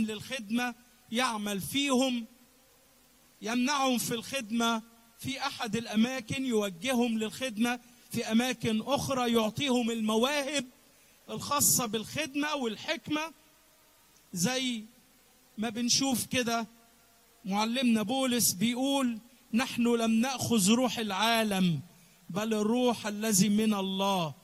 للخدمة يعمل فيهم يمنعهم في الخدمة في أحد الأماكن يوجههم للخدمة في أماكن أخرى يعطيهم المواهب الخاصة بالخدمة والحكمة زي ما بنشوف كده معلمنا بولس بيقول نحن لم ناخذ روح العالم بل الروح الذي من الله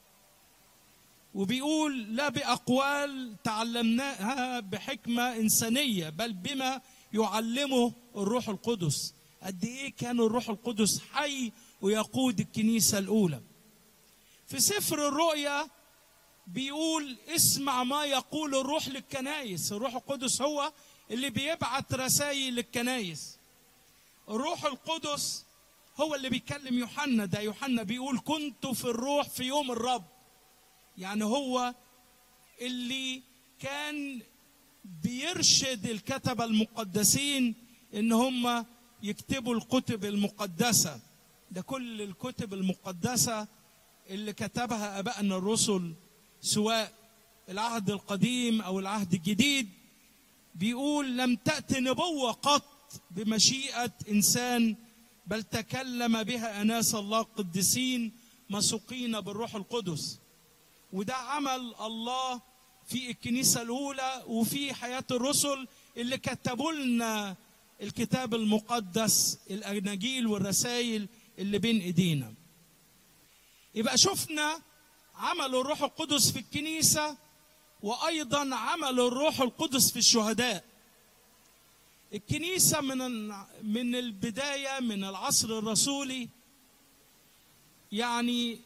وبيقول لا باقوال تعلمناها بحكمه انسانيه بل بما يعلمه الروح القدس قد ايه كان الروح القدس حي ويقود الكنيسه الاولى في سفر الرؤيا بيقول اسمع ما يقول الروح للكنايس الروح القدس هو اللي بيبعت رسائل للكنايس الروح القدس هو اللي بيكلم يوحنا ده يوحنا بيقول كنت في الروح في يوم الرب يعني هو اللي كان بيرشد الكتبة المقدسين ان هم يكتبوا الكتب المقدسة ده كل الكتب المقدسة اللي كتبها ابائنا الرسل سواء العهد القديم او العهد الجديد بيقول لم تأت نبوة قط بمشيئة إنسان بل تكلم بها أناس الله قدسين مسوقين بالروح القدس وده عمل الله في الكنيسة الأولى وفي حياة الرسل اللي كتبوا لنا الكتاب المقدس الأناجيل والرسائل اللي بين إيدينا يبقى شفنا عمل الروح القدس في الكنيسة وأيضا عمل الروح القدس في الشهداء الكنيسة من من البداية من العصر الرسولي يعني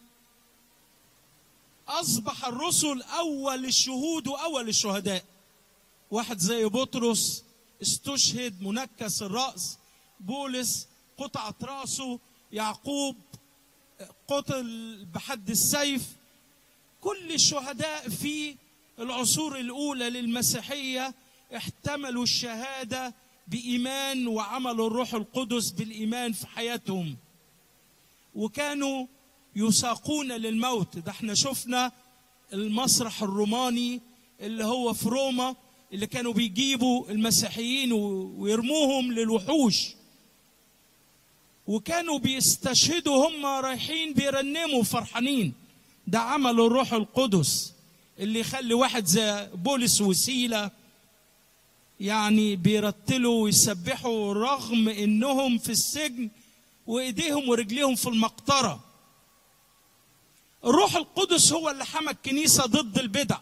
أصبح الرسل أول الشهود وأول الشهداء واحد زي بطرس استشهد منكس الرأس بولس قطعت رأسه يعقوب قتل بحد السيف كل الشهداء في العصور الأولى للمسيحية احتملوا الشهادة بإيمان وعمل الروح القدس بالإيمان في حياتهم وكانوا يساقون للموت ده احنا شفنا المسرح الروماني اللي هو في روما اللي كانوا بيجيبوا المسيحيين ويرموهم للوحوش وكانوا بيستشهدوا هم رايحين بيرنموا فرحانين ده عمل الروح القدس اللي يخلي واحد زي بولس وسيله يعني بيرتلوا ويسبحوا رغم انهم في السجن وايديهم ورجليهم في المقطره الروح القدس هو اللي حمى الكنيسه ضد البدع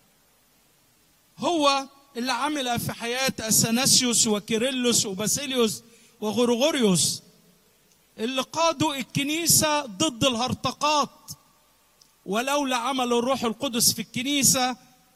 هو اللي عمل في حياه اثناسيوس وكيرلس وباسيليوس وغرغوريوس اللي قادوا الكنيسه ضد الهرطقات ولولا عمل الروح القدس في الكنيسه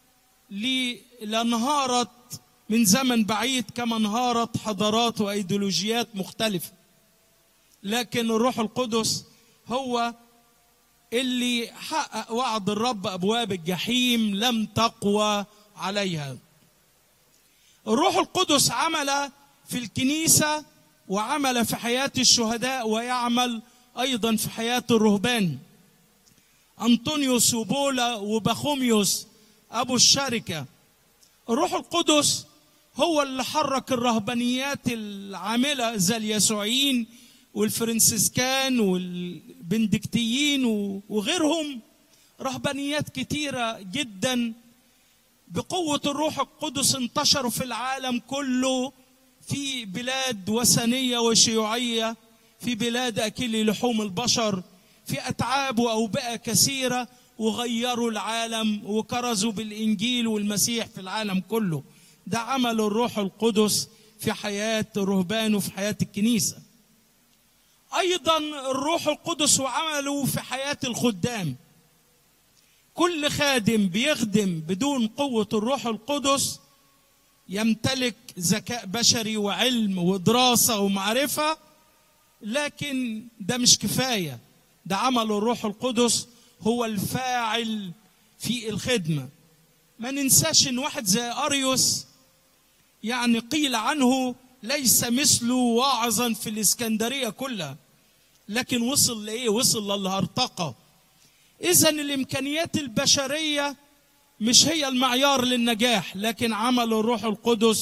لانهارت من زمن بعيد كما انهارت حضارات وايديولوجيات مختلفه لكن الروح القدس هو اللي حقق وعد الرب ابواب الجحيم لم تقوى عليها الروح القدس عمل في الكنيسه وعمل في حياه الشهداء ويعمل ايضا في حياه الرهبان انطونيوس وبولا وبخوميوس ابو الشركه الروح القدس هو اللي حرك الرهبانيات العامله زي اليسوعيين والفرنسيسكان والبندكتيين وغيرهم رهبانيات كتيره جدا بقوه الروح القدس انتشروا في العالم كله في بلاد وثنيه وشيوعيه في بلاد اكل لحوم البشر في اتعاب واوبئه كثيره وغيروا العالم وكرزوا بالانجيل والمسيح في العالم كله ده عمل الروح القدس في حياه الرهبان وفي حياه الكنيسه ايضا الروح القدس وعمله في حياه الخدام كل خادم بيخدم بدون قوه الروح القدس يمتلك ذكاء بشري وعلم ودراسه ومعرفه لكن ده مش كفايه ده عمل الروح القدس هو الفاعل في الخدمه ما ننساش ان واحد زي اريوس يعني قيل عنه ليس مثله واعظا في الاسكندريه كلها لكن وصل لايه وصل للهرطقه اذا الامكانيات البشريه مش هي المعيار للنجاح لكن عمل الروح القدس